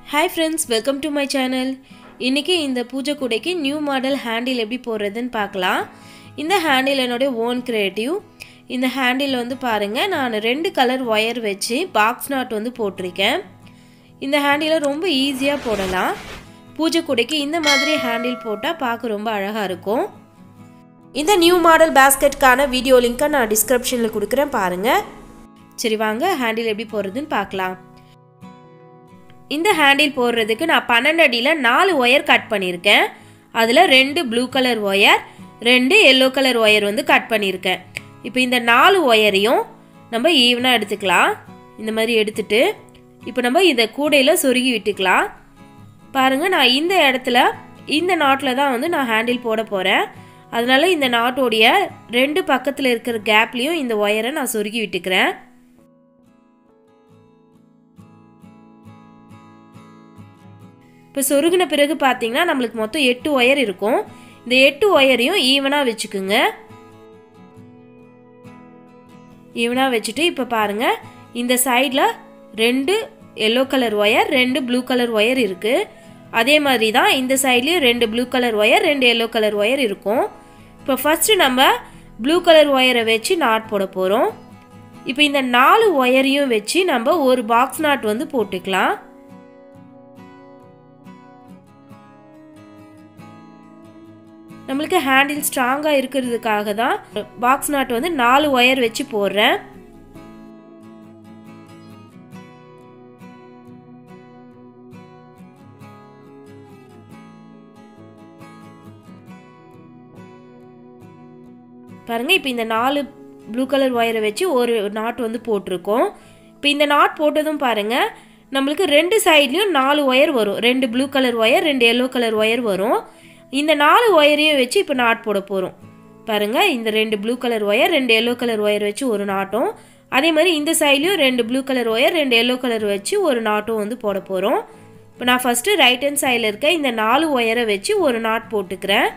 hi friends welcome to my channel இன்றைக்கி இந்த பூஜை கூடைக்கு நியூ மாடல் ஹேண்டில் எப்படி போடுறதுன்னு பார்க்கலாம் இந்த ஹேண்டில் என்னுடைய ஓன் கிரியேட்டிவ் இந்த ஹேண்டில் வந்து பாருங்கள் நான் ரெண்டு கலர் ஒயர் வச்சு பாக்ஸ் நாட் வந்து போட்டிருக்கேன் இந்த ஹேண்டிலை ரொம்ப ஈஸியாக போடலாம் பூஜை கூடைக்கு இந்த மாதிரி ஹேண்டில் போட்டால் பார்க்க ரொம்ப அழகாக இருக்கும் இந்த நியூ மாடல் பேஸ்கெட்கான வீடியோ லிங்க்கை நான் டிஸ்கிரிப்ஷனில் கொடுக்குறேன் பாருங்கள் சரி வாங்க ஹேண்டில் எப்படி போடுறதுன்னு பார்க்கலாம் இந்த ஹேண்டில் போடுறதுக்கு நான் பன்னெண்டு அடியில் நாலு ஒயர் கட் பண்ணியிருக்கேன் அதில் ரெண்டு ப்ளூ கலர் ஒயர் ரெண்டு எல்லோ கலர் ஒயர் வந்து கட் பண்ணியிருக்கேன் இப்போ இந்த நாலு ஒயரையும் நம்ம ஈவனாக எடுத்துக்கலாம் இந்த மாதிரி எடுத்துட்டு இப்போ நம்ம இதை கூடையில் சொருகி விட்டுக்கலாம் பாருங்கள் நான் இந்த இடத்துல இந்த நாட்டில் தான் வந்து நான் ஹேண்டில் போட போகிறேன் அதனால இந்த நாட்டோடைய ரெண்டு பக்கத்தில் இருக்கிற கேப்லேயும் இந்த ஒயரை நான் சொருகி விட்டுக்கிறேன் இப்போ சொருகின பிறகு பார்த்தீங்கன்னா நம்மளுக்கு மொத்தம் எட்டு ஒயர் இருக்கும் இந்த எட்டு ஒயரையும் ஈவனாக வச்சுக்குங்க ஈவனாக வச்சுட்டு இப்போ பாருங்கள் இந்த சைடில் ரெண்டு எல்லோ கலர் ஒயர் ரெண்டு ப்ளூ கலர் ஒயர் இருக்குது அதே மாதிரி தான் இந்த சைட்லேயும் ரெண்டு ப்ளூ கலர் ஒயர் ரெண்டு எல்லோ கலர் ஒயர் இருக்கும் இப்போ ஃபஸ்ட்டு நம்ம ப்ளூ கலர் ஒயரை வச்சு நாட் போட போகிறோம் இப்போ இந்த நாலு ஒயரையும் வச்சு நம்ம ஒரு பாக்ஸ் நாட் வந்து போட்டுக்கலாம் நம்மளுக்கு ஹேண்டில் ஸ்ட்ராங்காக இருக்கிறதுக்காக தான் பாக்ஸ் நாட் வந்து நாலு ஒயர் வச்சு போடுறேன் பாருங்க இப்போ இந்த நாலு ப்ளூ கலர் ஒயரை வச்சு ஒரு நாட் வந்து போட்டிருக்கோம் இப்போ இந்த நாட் போட்டதும் பாருங்க நம்மளுக்கு ரெண்டு சைட்லேயும் நாலு ஒயர் வரும் ரெண்டு ப்ளூ கலர் ஒயர் ரெண்டு எல்லோ கலர் ஒயர் வரும் இந்த நாலு ஒயரையும் வச்சு இப்போ நாட் போட போகிறோம் பாருங்கள் இந்த ரெண்டு ப்ளூ கலர் ஒயர் ரெண்டு எல்லோ கலர் ஒயர் வச்சு ஒரு நாட்டும் அதே மாதிரி இந்த சைட்லேயும் ரெண்டு ப்ளூ கலர் ஒயர் ரெண்டு எல்லோ கலர் வச்சு ஒரு நாட்டும் வந்து போட போகிறோம் இப்போ நான் ஃபஸ்ட்டு ரைட் ஹேண்ட் சைடில் இருக்க இந்த நாலு ஒயரை வச்சு ஒரு நாட் போட்டுக்கிறேன்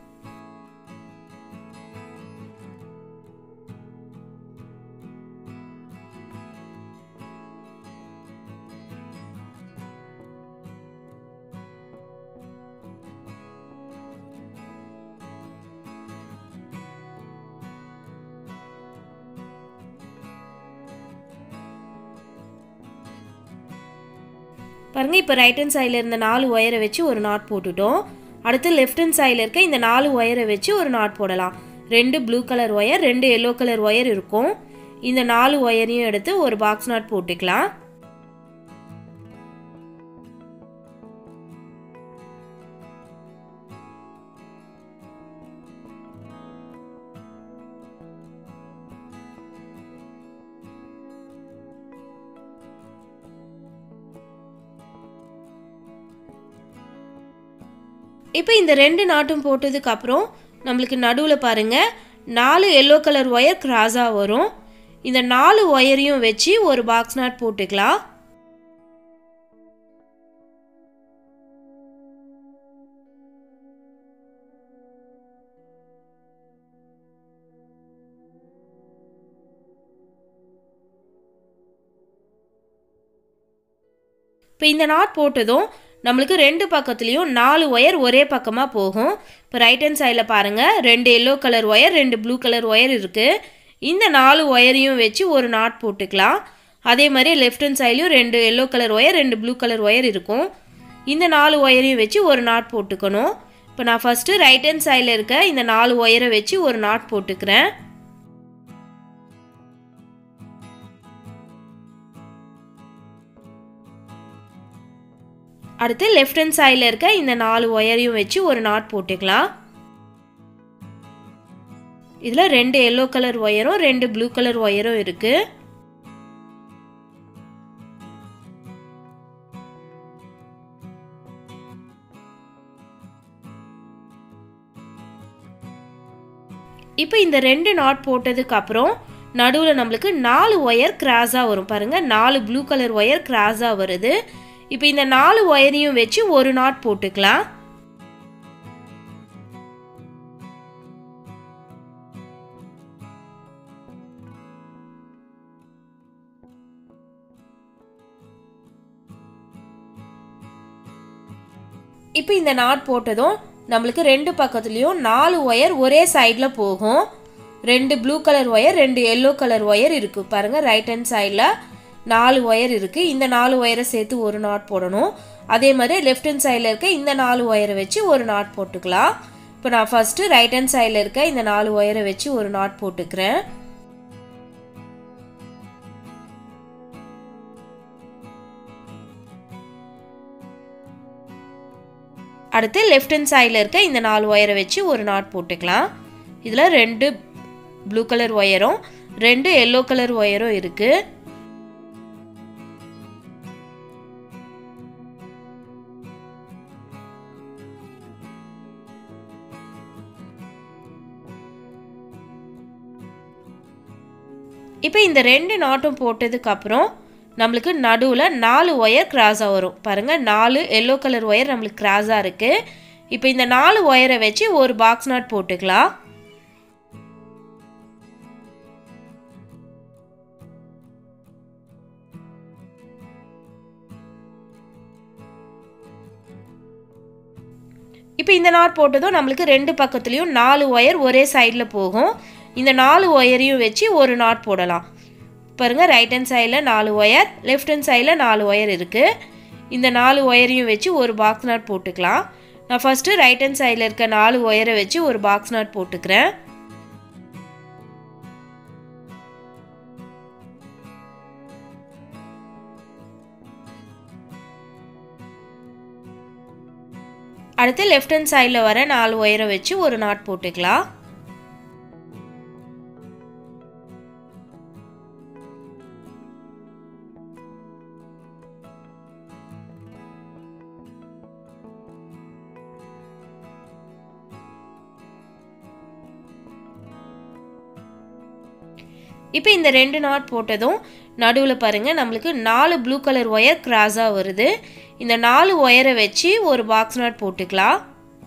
பாருங்கள் இப்போ ரைட் ஹேண்ட் சைடில் இருந்த நாலு ஒயரை வச்சு ஒரு நாட் போட்டுட்டோம் அடுத்து லெஃப்ட் ஹேண்ட் சைடில் இருக்க இந்த நாலு ஒயரை வச்சு ஒரு நாட் போடலாம் ரெண்டு ப்ளூ கலர் ஒயர் ரெண்டு எல்லோ கலர் ஒயர் இருக்கும் இந்த நாலு ஒயரையும் எடுத்து ஒரு பாக்ஸ் நாட் போட்டுக்கலாம் இப்போ இந்த ரெண்டு நாட்டும் போட்டதுக்கு அப்புறம் நம்மளுக்கு நடுவில் பாருங்கள் நாலு எல்லோ கலர் ஒயர் கிராஸாக வரும் இந்த நாலு ஒயரையும் வச்சு ஒரு பாக்ஸ் நாட் போட்டுக்கலாம் இப்போ இந்த நாட் போட்டதும் நம்மளுக்கு ரெண்டு பக்கத்துலேயும் நாலு ஒயர் ஒரே பக்கமாக போகும் இப்போ ரைட் ஹேண்ட் சைடில் பாருங்கள் ரெண்டு எல்லோ கலர் ஒயர் ரெண்டு ப்ளூ கலர் ஒயர் இருக்குது இந்த நாலு ஒயரையும் வச்சு ஒரு நாட் போட்டுக்கலாம் அதே மாதிரி லெஃப்ட் ஹேண்ட் சைட்லையும் ரெண்டு எல்லோ கலர் ஒயர் ரெண்டு ப்ளூ கலர் ஒயர் இருக்கும் இந்த நாலு ஒயரையும் வச்சு ஒரு நாட் போட்டுக்கணும் இப்போ நான் ஃபஸ்ட்டு ரைட் ஹேண்ட் சைடில் இருக்க இந்த நாலு ஒயரை வச்சு ஒரு நாட் போட்டுக்கிறேன் அடுத்து லெஃப்ட் ஹேண்ட் சைடில் இருக்க இந்த நாலு ஒயரையும் வச்சு ஒரு நாட் போட்டுக்கலாம் இதில் ரெண்டு எல்லோ கலர் ஒயரும் ரெண்டு ப்ளூ கலர் ஒயரும் இருக்குது இப்போ இந்த ரெண்டு நாட் போட்டதுக்கு அப்புறம் நடுவில் நம்மளுக்கு நாலு ஒயர் கிராஸாக வரும் பாருங்கள் நாலு ப்ளூ கலர் ஒயர் கிராஸாக வருது இப்போ இந்த நாலு ஒயரையும் வச்சு ஒரு நாட் போட்டுக்கலாம் இப்போ இந்த நாட் போட்டதும் நம்மளுக்கு ரெண்டு பக்கத்துலேயும் நாலு ஒயர் ஒரே சைடில் போகும் ரெண்டு ப்ளூ கலர் ஒயர் ரெண்டு எல்லோ கலர் ஒயர் இருக்குது பாருங்கள் ரைட் ஹேண்ட் சைடில் நாலு ஒயர் இருக்குது இந்த நாலு ஒயரை சேர்த்து ஒரு நாட் போடணும் அதே மாதிரி லெஃப்ட் ஹேண்ட் சைடில் இருக்க இந்த நாலு ஒயரை வச்சு ஒரு நாட் போட்டுக்கலாம் இப்போ நான் ஃபஸ்ட்டு ரைட் ஹேண்ட் சைடில் இருக்க இந்த நாலு ஒயரை வச்சு ஒரு நாட் போட்டுக்கிறேன் அடுத்து லெஃப்ட் ஹேண்ட் சைடில் இருக்க இந்த நாலு ஒயரை வச்சு ஒரு நாட் போட்டுக்கலாம் இதில் ரெண்டு ப்ளூ கலர் ஒயரும் ரெண்டு எல்லோ கலர் ஒயரும் இருக்குது இப்போ இந்த ரெண்டு நாட்டும் போட்டதுக்கு அப்புறம் நம்மளுக்கு நடுவில் நாலு ஒயர் கிராஸாக வரும் பாருங்கள் நாலு எல்லோ கலர் ஒயர் நம்மளுக்கு கிராஸாக இருக்குது இப்போ இந்த நாலு ஒயரை வச்சு ஒரு பாக்ஸ் நாட் போட்டுக்கலாம் இப்போ இந்த நாட் போட்டதும் நம்மளுக்கு ரெண்டு பக்கத்துலேயும் நாலு ஒயர் ஒரே சைடில் போகும் இந்த நாலு ஒயரையும் வச்சு ஒரு நாட் போடலாம் பாருங்கள் ரைட் ஹேண்ட் சைடில் நாலு ஒயர் லெஃப்ட் ஹேண்ட் சைடில் நாலு ஒயர் இருக்குது இந்த நாலு ஒயரையும் வச்சு ஒரு பாக்ஸ் நாட் போட்டுக்கலாம் நான் ஃபஸ்ட்டு ரைட் ஹேண்ட் சைடில் இருக்க நாலு ஒயரை வச்சு ஒரு பாக்ஸ் நாட் போட்டுக்கிறேன் அடுத்து லெஃப்ட் ஹேண்ட் சைடில் வர நாலு ஒயரை வச்சு ஒரு நாட் போட்டுக்கலாம் இப்போ இந்த ரெண்டு நாட் போட்டதும் நடுவில் பாருங்கள் நம்மளுக்கு நாலு ப்ளூ கலர் ஒயர் கிராஸாக வருது இந்த நாலு ஒயரை வச்சு ஒரு பாக்ஸ் நாட் போட்டுக்கலாம்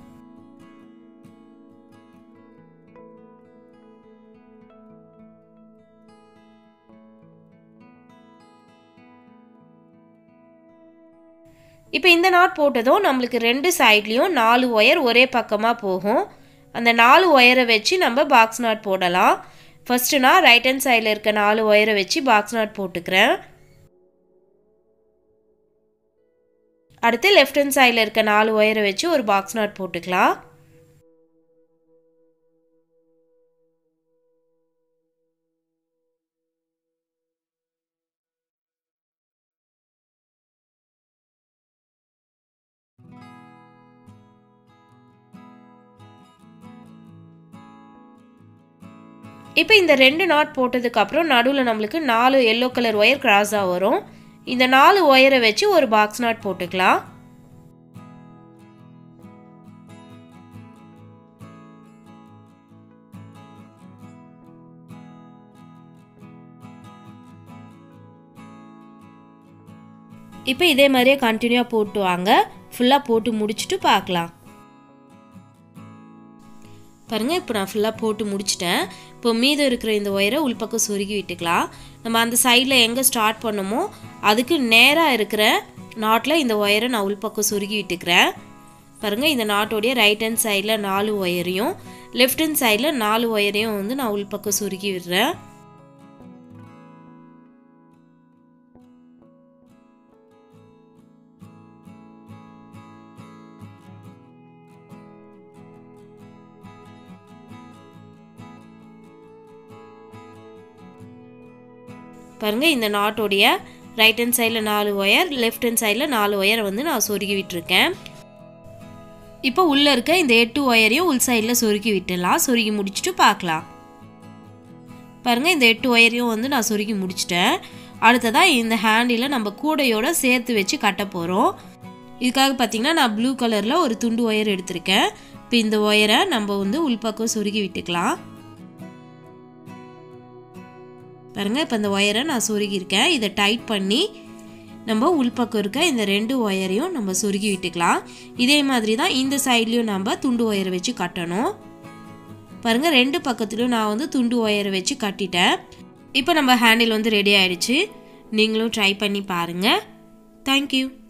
இப்போ இந்த நாட் போட்டதும் நம்மளுக்கு ரெண்டு சைட்லேயும் நாலு ஒயர் ஒரே பக்கமாக போகும் அந்த நாலு ஒயரை வச்சு நம்ம பாக்ஸ் நாட் போடலாம் ஃபஸ்ட்டு நான் ரைட் ஹேண்ட் சைடில் இருக்க நாலு ஒயரை வச்சு பாக்ஸ் நாட் போட்டுக்கிறேன் அடுத்து லெஃப்ட் ஹேண்ட் சைடில் இருக்க நாலு ஒயரை வச்சு ஒரு பாக்ஸ் நாட் போட்டுக்கலாம் இப்போ இந்த ரெண்டு நாட் போட்டதுக்கப்புறம் நடுவில் நம்மளுக்கு நாலு எல்லோ கலர் ஒயர் கிராஸாக வரும் இந்த நாலு ஒயரை வச்சு ஒரு பாக்ஸ் நாட் போட்டுக்கலாம் இப்போ இதே மாதிரியே கண்டினியூவாக போட்டு வாங்க ஃபுல்லாக போட்டு முடிச்சுட்டு பார்க்கலாம் பாருங்கள் இப்போ நான் ஃபுல்லாக போட்டு முடிச்சிட்டேன் இப்போ மீதம் இருக்கிற இந்த ஒயரை உள்பக்கம் சொருகி விட்டுக்கலாம் நம்ம அந்த சைடில் எங்கே ஸ்டார்ட் பண்ணமோ அதுக்கு நேராக இருக்கிற நாட்டில் இந்த ஒயரை நான் உள்பக்கம் சொருகி விட்டுக்கிறேன் பாருங்கள் இந்த நாட்டோடைய ரைட் ஹேண்ட் சைடில் நாலு ஒயரையும் லெஃப்ட் ஹேண்ட் சைடில் நாலு ஒயரையும் வந்து நான் உள்பக்கம் சொருகி விடுறேன் பாருங்கள் இந்த நாட்டோடைய ரைட் ஹேண்ட் சைடில் நாலு ஒயர் லெஃப்ட் ஹேண்ட் சைடில் நாலு ஒயரை வந்து நான் சொருகி விட்டுருக்கேன் இப்போ உள்ளே இருக்க இந்த எட்டு ஒயரையும் உள் சைடில் சொருகி விட்டுடலாம் சொருகி முடிச்சுட்டு பார்க்கலாம் பாருங்கள் இந்த எட்டு ஒயரையும் வந்து நான் சொருகி முடிச்சிட்டேன் அடுத்ததாக இந்த ஹேண்டில் நம்ம கூடையோட சேர்த்து வச்சு கட்ட போகிறோம் இதுக்காக பார்த்தீங்கன்னா நான் ப்ளூ கலரில் ஒரு துண்டு ஒயர் எடுத்திருக்கேன் இப்போ இந்த ஒயரை நம்ம வந்து உள்பக்கம் சொருகி விட்டுக்கலாம் பாருங்கள் இப்போ இந்த ஒயரை நான் சொருகியிருக்கேன் இதை டைட் பண்ணி நம்ம உள்பக்கம் இருக்க இந்த ரெண்டு ஒயரையும் நம்ம சொருகி விட்டுக்கலாம் இதே மாதிரி தான் இந்த சைட்லேயும் நம்ம துண்டு ஒயரை வச்சு கட்டணும் பாருங்கள் ரெண்டு பக்கத்துலையும் நான் வந்து துண்டு ஒயரை வச்சு கட்டிட்டேன் இப்போ நம்ம ஹேண்டில் வந்து ரெடி ஆயிடுச்சு நீங்களும் ட்ரை பண்ணி பாருங்கள் தேங்க்யூ